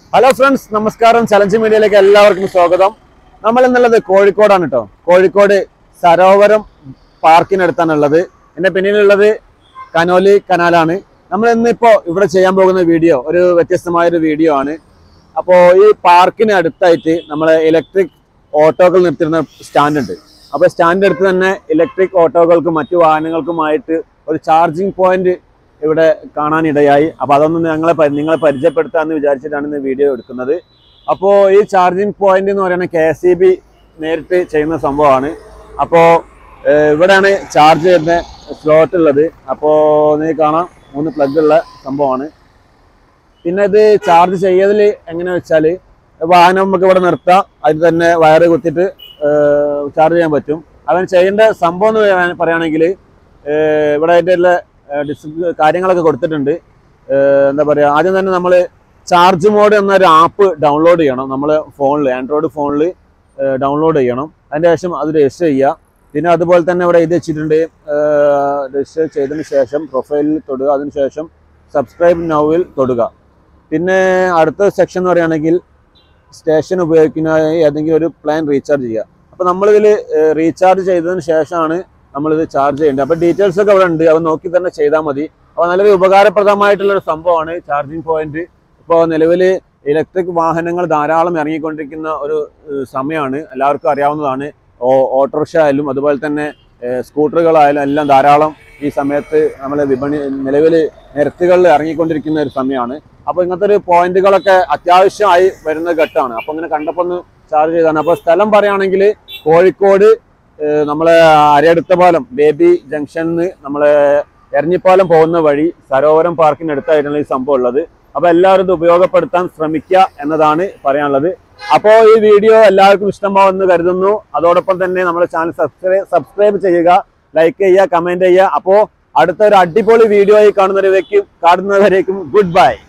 hello friends നമസ്കാരം challenge മീഡിയയിലേക്ക് എല്ലാവർക്കും സ്വാഗതം നമ്മൾ എന്നുള്ളത് കോഴിക്കോടാണ് കേട്ടോ കോഴിക്കോട് സരോവരം പാർക്കിനടുത്താണുള്ളത് എൻ്റെ പിന്നിലുള്ളത് കനോലി കനാലാണ് നമ്മൾ ഇന്നിപ്പോൾ ഇവിടെ ചെയ്യാൻ പോകുന്ന വീഡിയോ ഒരു വ്യത്യസ്തമായ ഒരു വീഡിയോ ആണ് അപ്പോൾ ഈ പാർക്കിന് അടുത്തായിട്ട് നമ്മൾ ഇലക്ട്രിക് ഓട്ടോകൾ നിർത്തിയിരുന്ന സ്റ്റാൻഡ് ഉണ്ട് അപ്പോൾ സ്റ്റാൻഡിൻ്റെ അടുത്ത് തന്നെ ഇലക്ട്രിക് ഓട്ടോകൾക്കും മറ്റു വാഹനങ്ങൾക്കുമായിട്ട് ഒരു ചാർജിങ് പോയിന്റ് ഇവിടെ കാണാനിടയായി അപ്പോൾ അതൊന്ന് ഞങ്ങളെ പരി- നിങ്ങളെ പരിചയപ്പെടുത്താമെന്ന് വിചാരിച്ചിട്ടാണ് ഇന്ന് വീഡിയോ എടുക്കുന്നത് അപ്പോൾ ഈ ചാർജിങ് പോയിന്റ് എന്ന് പറയുന്നത് കെ എസ് ഇ ബി നേരിട്ട് ചെയ്യുന്ന സംഭവമാണ് അപ്പോൾ ഇവിടെയാണ് ചാർജ് ചെയ്യുന്ന സ്ലോട്ട് ഉള്ളത് അപ്പോൾ നീ കാണാം മൂന്ന് പ്ലഗ് ഉള്ള സംഭവമാണ് പിന്നെ ഇത് ചാർജ് ചെയ്യതിൽ എങ്ങനെ വെച്ചാൽ വാഹനം നമുക്ക് ഇവിടെ നിർത്താം അതിൽ തന്നെ വയറ് കുത്തിയിട്ട് ചാർജ് ചെയ്യാൻ പറ്റും അവൻ ചെയ്യേണ്ട സംഭവം എന്ന് പറയാൻ- പറയുകയാണെങ്കിൽ ഇവിടെ അതിൻ്റെ എല്ലാ ഡിസ്പ്ലേ കാര്യങ്ങളൊക്കെ കൊടുത്തിട്ടുണ്ട് ഏഹ് എന്താ പറയുക ആദ്യം തന്നെ നമ്മൾ ചാർജ് മോഡ് എന്നൊരു ആപ്പ് ഡൗൺലോഡ് ചെയ്യണം നമ്മൾ ഫോണിൽ ആൻഡ്രോയിഡ് ഫോണിൽ ഡൗൺലോഡ് ചെയ്യണം അതിൻ്റെ ശേഷം അത് രജിസ്റ്റർ ചെയ്യുക പിന്നെ അതുപോലെ തന്നെ ഇവിടെ എഴുതി വെച്ചിട്ടുണ്ട് രജിസ്റ്റർ ചെയ്തതിന് ശേഷം പ്രൊഫൈലിൽ തൊടുക അതിന് ശേഷം സബ്സ്ക്രൈബ് നൗവിൽ തൊടുക പിന്നെ അടുത്ത സെക്ഷൻ എന്ന് പറയുകയാണെങ്കിൽ സ്റ്റേഷൻ ഉപയോഗിക്കുന്നതായി ഏതെങ്കിലും ഒരു പ്ലാൻ റീചാർജ് ചെയ്യുക അപ്പോൾ നമ്മളിതിൽ റീചാർജ് ചെയ്തതിന് ശേഷമാണ് നമ്മളിത് ചാർജ് ചെയ്യേണ്ടത് അപ്പോൾ ഡീറ്റെയിൽസ് ഒക്കെ ഇവിടെ ഉണ്ട് അത് നോക്കി തന്നെ ചെയ്താൽ മതി അപ്പോൾ നല്ലൊരു ഉപകാരപ്രദമായിട്ടുള്ള ഒരു സംഭവമാണ് ചാർജിങ് പോയിന്റ് ഇപ്പോൾ നിലവിൽ ഇലക്ട്രിക് വാഹനങ്ങൾ ധാരാളം ഇറങ്ങിക്കൊണ്ടിരിക്കുന്ന ഒരു ഏഹ്, സമയമാണ് എല്ലാവർക്കും അറിയാവുന്നതാണ് ഓ- ഓട്ടോറിക്ഷ ആയാലും അതുപോലെ തന്നെ ഏഹ്, സ്കൂട്ടറുകളായാലും എല്ലാം ധാരാളം ഈ സമയത്ത് നമ്മളെ വിപണി നിലവിൽ നിരത്തുകളിൽ ഇറങ്ങിക്കൊണ്ടിരിക്കുന്ന ഒരു സമയമാണ് അപ്പോൾ ഇങ്ങനത്തെ ഒരു പോയിന്റുകളൊക്കെ അത്യാവശ്യമായി വരുന്ന ഘട്ടമാണ് അപ്പോൾ ഇങ്ങനെ കണ്ടപ്പോൾ ഒന്ന് ചാർജ് ചെയ്താണ് അപ്പോൾ സ്ഥലം പറയുകയാണെങ്കിൽ കോഴിക്കോട് ഏഹ്, നമ്മളെ അരയടുത്ത പാലം ബേബി ജംഗ്ഷനിൽ നിന്ന് നമ്മളെ എരഞ്ഞിപ്പാലം പോകുന്ന വഴി സരോവരം പാർക്കിന് അടുത്തായിട്ടാണ് ഈ സംഭവം ഉള്ളത് അപ്പോൾ എല്ലാവരും ഇത് ഉപയോഗപ്പെടുത്താൻ ശ്രമിക്കുക എന്നതാണ് പറയാനുള്ളത് അപ്പോൾ ഈ വീഡിയോ എല്ലാവർക്കും ഇഷ്ടമാവുമെന്ന് കരുതുന്നു അതോടൊപ്പം തന്നെ നമ്മുടെ ചാനൽ സബ്സ്ക്രൈബ് സബ്സ്ക്രൈബ് ചെയ്യുക ലൈക്ക് ചെയ്യുക കമന്റ് ചെയ്യുക അപ്പോൾ അടുത്ത ഒരു അടിപൊളി വീഡിയോ ആയി കാണുന്നവരേക്കും കാണുന്നവരേക്കും ഗുഡ് ബൈ